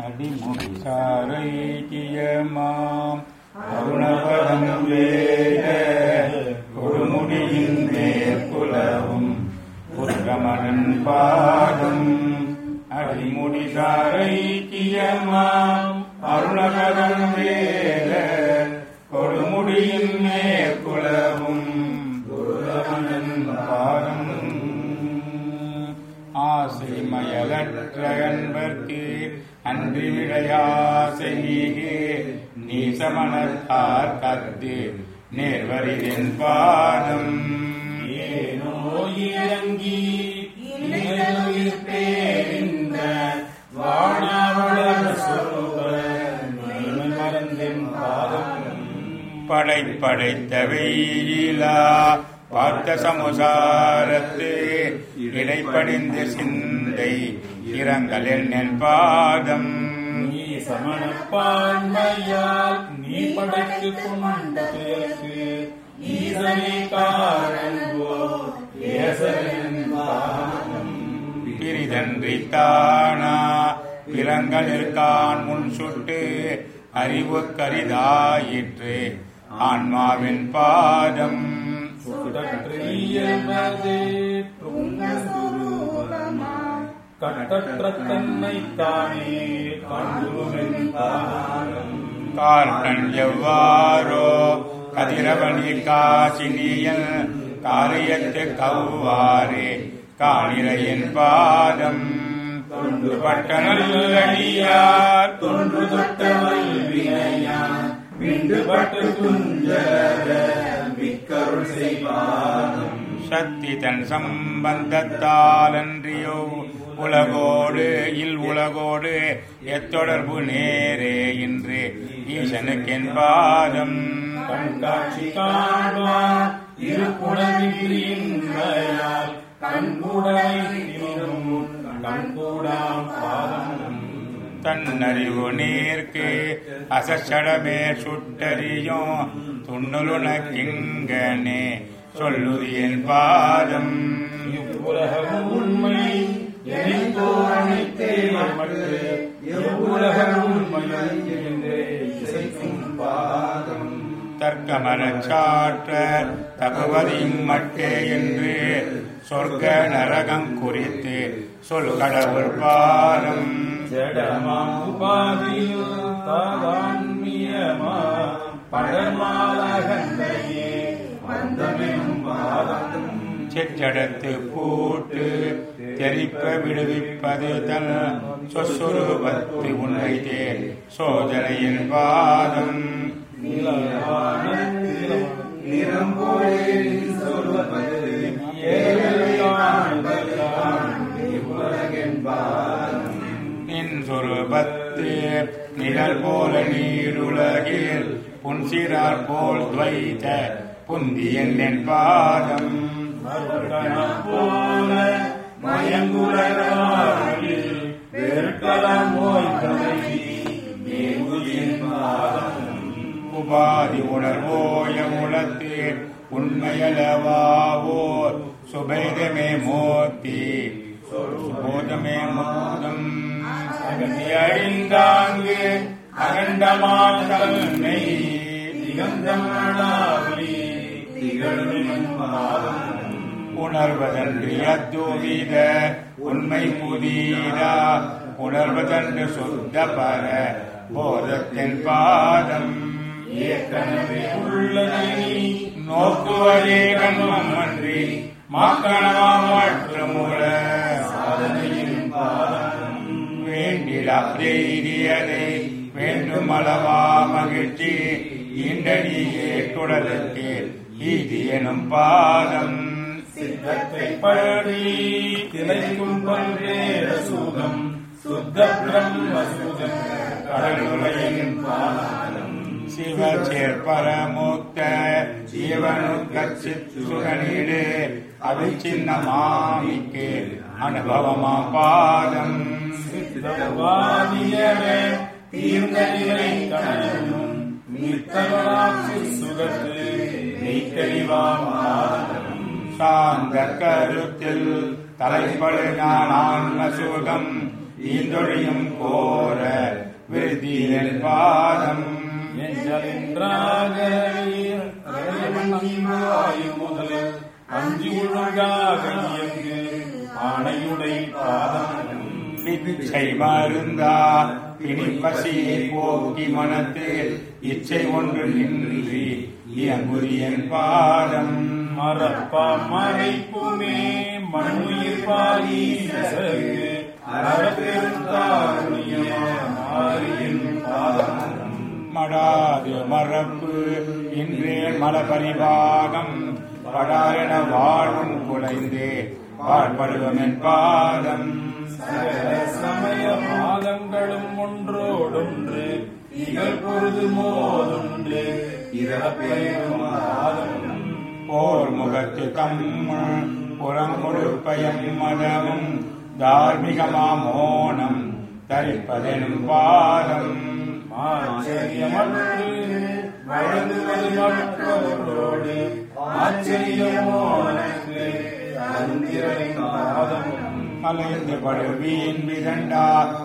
அடிமுடி சாரைக்கியமாம் அருணபதம் வேத கொடுமுடியின் மேற்குலவும் புற்றமணன் பாதம் அடிமுடி சாரைக்கியமாம் அருணபதம் வேத கொடுமுடியின் மேற்குலவும் புற்றமணன் பாதம் ஆசை மயலற்ற அன்பர்க்கு அன்றி விடையாசை நீகே நீசமனத்தார் கத்து நேர்வரிதென் பாதம் ஏனோ இறங்கி இணையுயிர் பேரிந்த வாழாவளர் சொருப மேன்மை மறந்தென் பாதம் படை படைத்த வெயிலா பார்த்த சமுசாரத்து இடைப்படிந்த சிந்தை இரங்கலில் நெல் பாதம் நீ சமணப்பான்மையால் நீ படைத்து கொண்டதற்கு ஈசனே காரணோ ஏசரின் பாதம் பிரிதன்றி தானா பிறங்களிற்கான் முன் சுட்டு அறிவு கரிதாயிற்று ஆன்மாவின் பாதம் சுடற்றியமது கட்டற்ற தன்னை தானே கண்டுமென் பாதம் கார்கண் எவ்வாறோ கதிரவணி காசினியல் காரியத்து கவ்வாறே காணிரையின் பாதம் தொன்று பட்ட நல்லடியார் தொன்று தொட்டவள் வினையான் விண்டுபட்டு குஞ்சர விக்கருள் செய்வாதம் சக்தி தன் சம்பந்தத்தாலன்றியோ உலகோடு இல் உலகோடு எத்தொடர்பு நேரே இன்று ஈசனுக்கென் பாதம் கண்காட்சி காண்பார் இருப்புடமின்றியின்மையால் கண்கூடலை திரும் கண்கூடாம் பாதம் தன்னறிவு நீர்க்கு அசச்சடமே சுட்டறியும் துண்ணுலுனக்கிங்கனே சொல்லுது என் பாதம் இவ்வுலகம் உண்மை எனக்கோ அனைத்தே மட்டு இவ்வுலகம் உண்மை என்றே இசைக்கும் பாதம் தர்க்கமனச் சாற்ற தகுவதியும் மட்டே என்று சொர்க்க நரகம் குறித்து சொல் கடவுள் பாதம் ஜடமாம் உபாதியில் தாதான்மியமா படமாலகந்தையே வந்தமெனும் பாதம் செச்சடத்து பூட்டு தெரிப்ப விடுவிப்பது தன் சொஸ்வரூபத்து உன்னை தேர் சோதனையின் பாதம் நின் சொரூபத்து நிழல் போல நீருலகில் புன்சிறார் போல் துவைத்த புந்தியன் என் பாதம் போல மயங்குலகில் வெறுக்கலாம் ஓய்வதை மேகுயின் பாதம் உபாதி உணர்வோய உளத்து உண்மையளவாவோர் சுபேதமே மோத்தி சுபோதமே மோதம் அகதி அழிந்தாங்கு அகண்டமாத்தன்னை திகந்தமளாவி திகழும் பாதம் உணர்வதன்று அத்துவித உண்மை புதீரா உணர்வதன்று சுத்த பர போதத்தின் பாதம் ஏற்கனவே உள்ளதை நோக்குவதே கண்மம் அன்றி மாக்கணமா மாற்றமுற சாதனையின் பாதம் வேண்டிலா செய்தியதை வேண்டும் அளவா மகிழ்ச்சி இண்டனியே குடலுக்கு ஈதி எனும் பாதம் சித்தத்தை பழி திளைக்கும் பல்வேறு சுகம் சுத்த பிரம்ம சுகம் கடலுரையின் பாதம் சிவச்சேர் பரமுக்த ஜீவனுக்கச்சி சுகனீடு அவிச்சின்ன மாமிக்கு அனுபவமா பாதம் சித்தவாதியவே தீர்ந்த நிலை கணனும் நித்தவராட்சி சுகத்து மெய்த்தறிவாம் சாந்த கருத்தில் தலைப்படு நான் ஆன்ம சுகம் ஈந்தொழியும் கோர சிறுதீரன் பாதம் எஞ்சலின்றாக வாயு முதல் அஞ்சு ஒழுங்காக இயங்கு ஆணையுடை பாதம் இச்சை மருந்தா பிணிப்பசியை போக்கி மனத்தில் இச்சை ஒன்று நின்றி இயங்குரியன் பாதம் மரப்பா மறைப்புமே மண்ணுயிர் பாலி சகு அறப்பெருந்தாருணியமாரியின் பாதம் மடாது மரப்பு இன்றே மலபரிவாகம் படாரென வாழும் குலைந்தே வாழ்படுவமென் பாதம் சகல சமய பாதங்களும் ஒன்றோடொன்று இகழ் பொழுது மோதுண்டு இறப்பெரும் பாதம் போர் முகத்து தம்முள் புறங்கொடுப்பயம் மதமும் தார்மிகமாமோனம் தரிப்பதெனும் பாதம் ஆச்சரியமற்று வழங்குவது மற்றவர்களோடு ஆச்சரியமோனக்கு அந்திரலின் பாதம் மலைந்து படுவீன் விதண்டா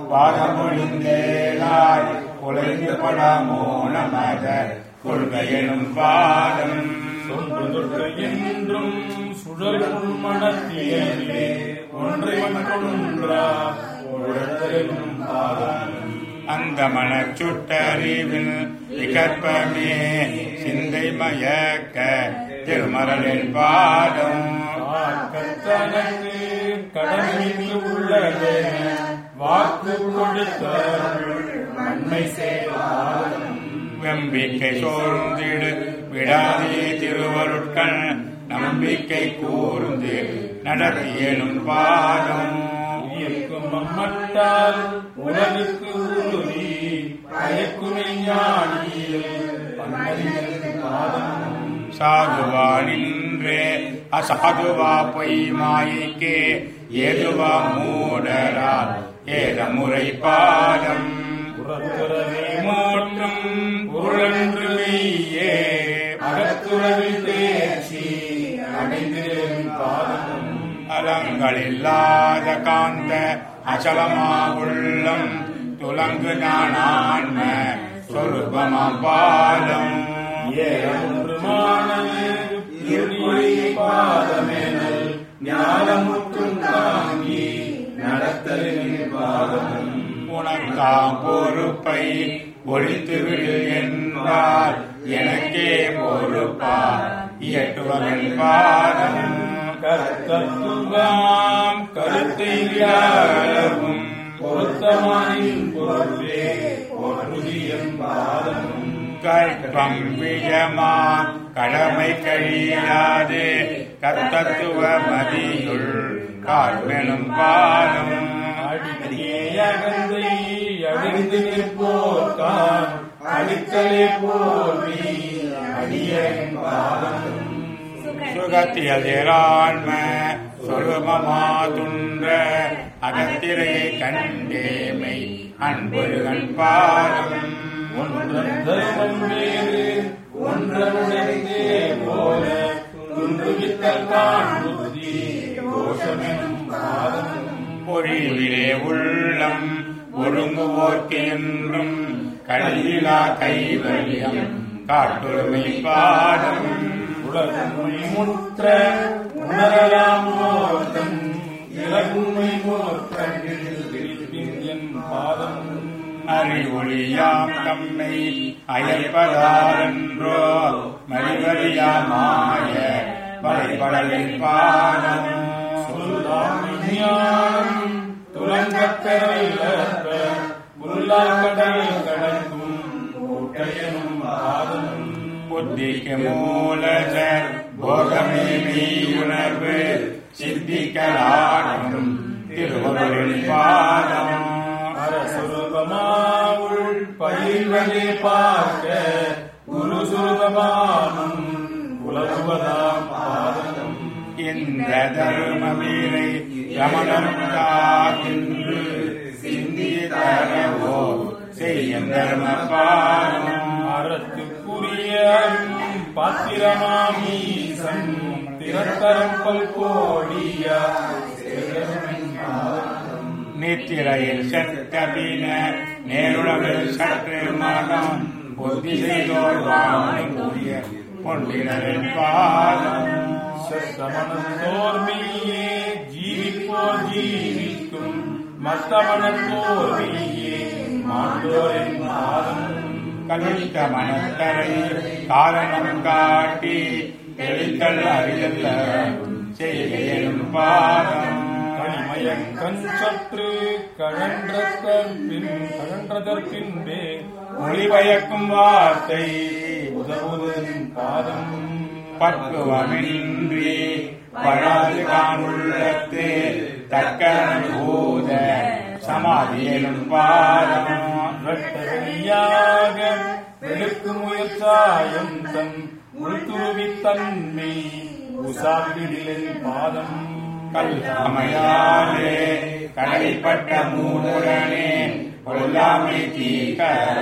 பாதமொழிந்தேலாய் குலைந்து படாமோனமத கொள்கையெனும் பாதம் தொன்று தொற்று என்றும் சுழல் மனத்திலே ஒன்றை மற்றொன்றா உழத்தலும் பாதம் அந்த மனச்சுட்டறிவில் விகற்பமே சிந்தை மயக்க திருமரலின் பாதம் காக்கத்தனக்கு கடமைக்கு உள்ளது வாக்கு கொடுத்தவர்கள் நன்மை செய்வார்கள் வெம்பிக்கை சோர்ந்திடு விடாதே திருவருட்கள் நம்பிக்கை கூர்ந்து நடத்தியலும் பாதம் இயக்கும் மம்மட்டால் உலகுக்கு உறுதி பயக்குமை ஞானியில் பன்னறிஞர் பாதம் சாதுவா நின்றே அசாதுவா பொய் மாய்க்கே ஏதுவா மூடரா ஏத முறை பாதம் புறத்துறவே மோட்டும் புரன்று மெய்யே அகத்துறவில் தேர்ச்சி அடைந்திரும் பாதம் அலங்களில்லாத காந்த அச்சலமா உள்ளம் துலங்கு நானான்ம சொருபமாம் பாலம் ஏறொன்றுமானது இருமொழி பாதமேனல் ஞானமுற்றும் தாங்கி நடத்தலின் பாதம் உனக்காம் பொறுப்பை ஒழித்து விடு என்றால் எனக்கே பொறுப்பா இயற்றுவதன் பாதம் கர்த்தத்துவாம் கருத்தை அளவும் பொருத்தமானின் பொருளே பொருதியன் பாதம் கற்பம் வியமா கடமை கழியாது கத்தத்துவ மதியுள் கார்மெனும் பாதம் அடிக்கே அகந்தை அழிந்து நிற்போர்கான் அடித்தலே போர்வி அடியன் பாதம் சுகத்தியதிரான்ம சொருமமா துன்ற அகத்திரை கண்டேமை அன்பொருகன் பாதம் ஒன்றன் தர்மம் வேறு ஒன்றனுடனே போல துன்றுவித்தல் காண் புத்தி கோஷமெனும் பாதம் பொழிவிலே உள்ளம் ஒருங்குவோர்க்கு என்றும் கல்விலா கைவல்யம் காட்டுரிமை பாதம் உலகுமை முற்ற உணரலாம் மோர்த்தம் இலகுமை மோர்த்தங்கில் விழிப்பின் என் பாதம் அறிவொழியாம் தம்மை அயற்பதாரென்றோ மறிவறியாமாய வழிபடலின் பாதம் சொல்லாம் ஞானம் துலங்கப் பெறவில்லற்ப முல்லாக்கடல் கடக்கும் கோட்டையனும் பாதம் புத்திக்கு மூலஜ போகமே மெய்யுணர்வு சித்திக்கலாடும் திருவருளின் பாதம் அரசுருபமாவுள் பயில்வதை பார்க்க குரு சுருபமானும் உலகுவதாம் பாதம் இந்த தர்மவீரை யமனந்தாகின்று சிந்திய தரவோ செய்யும் தர்ம பாதம் அறத்துக்குரிய பாத்திரமாமீசன் திறத்தரம் பல்கோடியா நித்திரையில் செத்த பின நேருளவில் சற்று மகம் புத்தி செய்தோர் வாழும் புரிய கொண்டினரின் பாதம் செத்தமனத்தோர் மெய்யே ஜீவிப்போர் ஜீவிக்கும் மத்தமனத்தோர் மெய்யே மாண்டோரின் பாதம் கலித்த மனத்தரை காரணம் காட்டி தெளித்தல் அறிதல்ல செய்கையும் பாதம் கனிமயக்கண் சற்று கழன்றதற்பின் கழன்றதற்பின்பே ஒளிவயக்கும் வார்த்தை உதவுவதன் பாதம் பக்குவமின்றி பழாது காணுள்ளத்து தக்கன போத சமாதியிலும் பாதம் வெட்டவெளியாக வெளுக்கு முயற்சாயம் தன் உள்துருவித் தன்மை உசாவிடிலின் பாதம் கல்லாமையாலே கடைப்பட்ட மூடனே கொல்லாமை தீக்க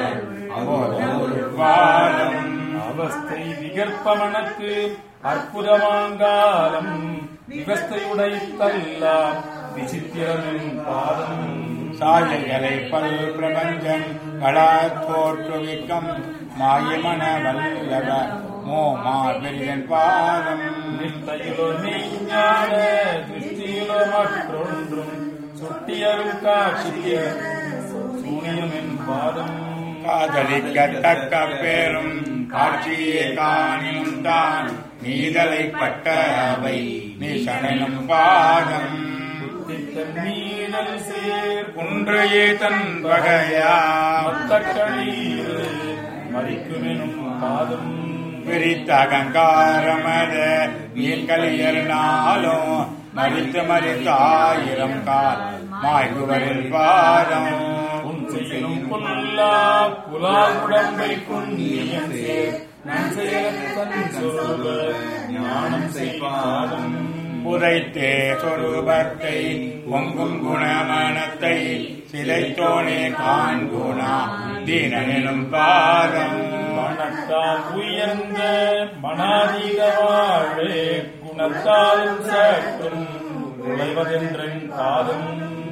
பாதம் அவஸ்தை விகற்பமனக்கு அற்புதமாங்காலம் விவஸ்தையுடைத்தல்லாம் விசித்திரமின் பாதம் சாயல்களை பல் பிரபஞ்சம் களா தோற்றுவிக்கும் மாயமன வல்லவ மோமா பெரியன் பாதம் நிஷ்டையிலோ மெய்ஞான திருஷ்டியிலோ மற்றொன்றும் சுட்டியரும் காட்சிய சூனியமின் பாதம் காதலிக்கத்தக்க பேரும் காட்சியே காணினும் தான் நீதலை பட்டவை நீசனும் பாதம் புத்தித்தன் மீதல் சேர் குன்றையே தன் வகையா மத்தக்களீர் மறிக்குமெனும் பாதம் பிரித்த அகங்காரமத நீர்கலியர் நாளும் மறித்து மறித்து ஆயிரம் கால் மாய்குவரில் பாதம் உன் செய்யலும் புல்லா புலால் உடம்பை புண்ணியம் சேர் நன் செயலத்தன் சொல்வ ஞானம் செய்வாதம் புதைத்தே சொரூபத்தை பொங்கும் குணமனத்தை சிதைத்தோனே காண்குணா தீனனும் பாதம் மனத்தால் உயர்ந்த மனாதீத வாழே குணத்தாலும் சற்றும் நுழைவதென்றன் பாதம்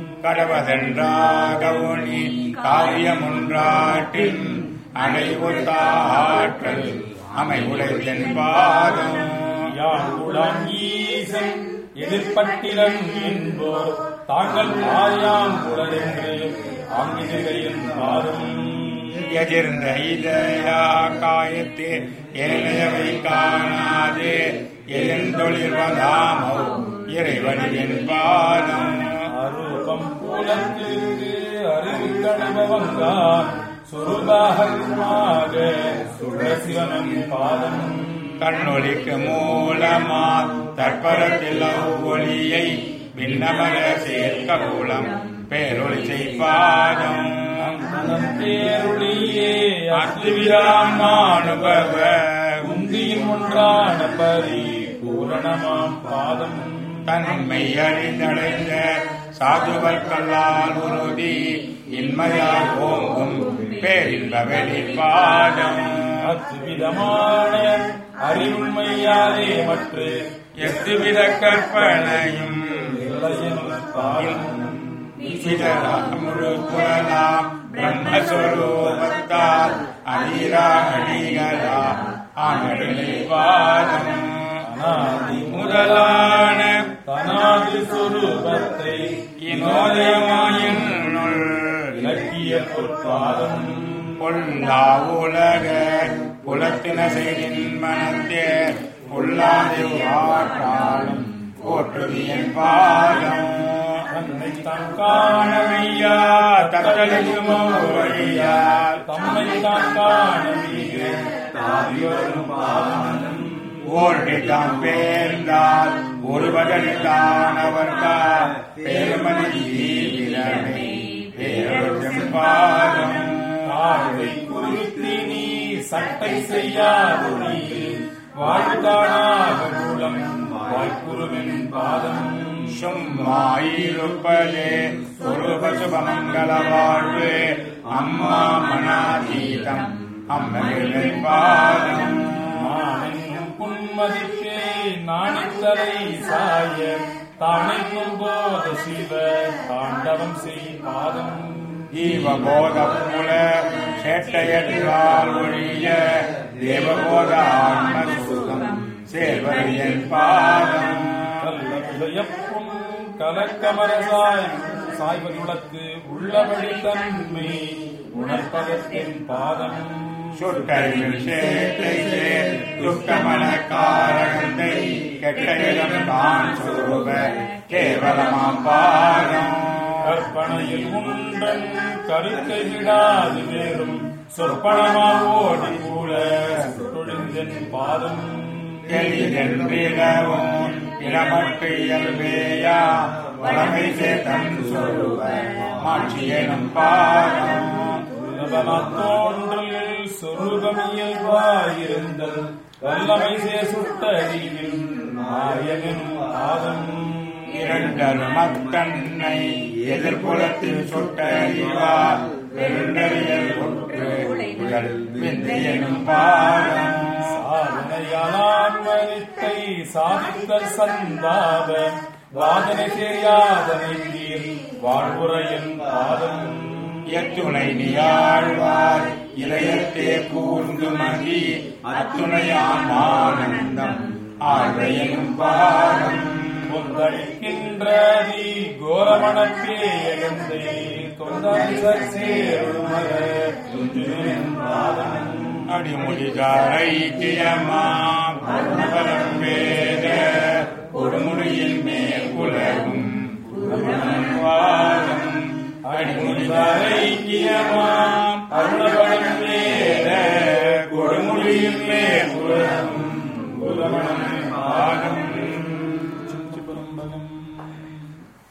கடவதென்றாகவுனி காரியமுன்றாட்டின் அடைவுத்த ஆற்றல் அமை உடைத்தன் பாதம் யாங்குளம் ஈசன் எதிர்பட்டிரன் என்போர் தாங்கள் ஆயாம் குளரென்று ஆங்கிலேயின் பாதம் எதிர்ந்த இதயா காயத்தே ஏனையவை காணாது எழுந்தொழிர்வதாமோ இறைவனின் பாதம் அரூபம் புலத்திற்கு அறிவு கணிபவங்கான் சுருபாகமாக சுழசிவனின் பாதம் கண்ணொளிக்கு மூலமா தற்பரத்தில் ஒளியை விண்ணமர சேர்க்க மூலம் பேரொளி செய்பாதம் மனம் தேருளியே அத்துவிராமானுபவ உந்தியின் ஒன்றான பரி பூரணமாம் பாதம் தன்மை அறிந்தடைந்த சாதுவர்கல்லால் உறுதி இன்மையால் ஓங்கும் பேரின்ப வெளிப்பாதம் அத்துவிதமான அறிவுண்மையாலே மற்ற எத்துவித கற்பனையும் இல்லையின் பாதம் முழுக்குலாம் பிரம்மஸ்வரூபத்தால் அடிரா அடிகளா ஆனடிலை பாதம் அநாதி முதலான தனாதி சுரூபத்தை இனோதயமாயினுள் இலக்கிய பொற்பாதம் பொல்லா உலக புலத்தின செய்தின் மனத்தே பொல்லாது ஆற்றாலும் போற்றுவியன் பாதம் தன்னை தான் காணவையா தத்தளிக்கும் வழியால் தம்மை தான் காணவிய தாவியோரும் பாதம் ஓடிதான் பேர்ந்தால் ஒருவதற்கானவர்கால் பெருமதி தீவிரமை பேரொழும் பாதம் பார்வை குறித்து நீ சட்டை செய்யாதொழியில் வாழ்காணாக மூலம் வாய்ப்புருவின் பாதம் சும்மாயிருப்பதே சொருப சுபமங்கல வாழ்வு அம்மா மனாதீதம் அம்மனின் பாதம் நானும் புன்மதிப்பே நாணித்தலை சாய தானைக்கும் போத சிவ தாண்டவம் செய் பாதம் ஜீவபோதமுல சேட்டையற்றால் ஒழிய தேவபோத ஆன்மசுகம் சேர்வரியன் பாதம் கல்ல விஷயப்பும் கலக்கமரசாய் சாய்வதுளக்கு உள்ளபடி தன்மை உணர்ப்பதற்கின் பாதம் சுட்டறிவில் சேட்டை சேர் துக்கமன காரணத்தை கெட்டயிடம் தான் சுரூப கேவலமாம் பாதம் கற்பனையில் உண்டன் கருத்தை விடாது வேறும் சொற்பனமாவோடி கூட தொழிந்தன் பாதம் எளிதென்றிடவும் இளமட்டு இயல்பேயா வளமை சேதன் சொல்லுவ மாட்சியனும் பாதம் தோன்றல் சொருகம் இயல்பாயிருந்தல் வல்லமை சே சுட்டறிவில் மாயனின் பாதம் இரண்டர் மத்தன்னை எதிர்ப்புறத்தில் சுட்டறிவார் பெருண்டறியல் ஒன்று உடல் விந்தையனும் பாதம் சாதனையாலான்மனித்தை சாதித்தல் சந்தாப வாதனை செய்யாதனை நீர் வாழ்வுரையின் பாதம் எத்துணை நீயாழ்வார் இளையத்தே கூர்ந்து மகி அத்துணையாம் ஆனந்தம் ஆழ்வையனும் பாதம் கொந்தளிக்கின்றதி கோரமணப்பேயகந்தை தொந்தரிசர் சேருமர துஞ்சுவின் பாதம் அடிமுடிகாரை கியமா பரம்பரம் வேத கொடுமுடியின் மேல் உலகும்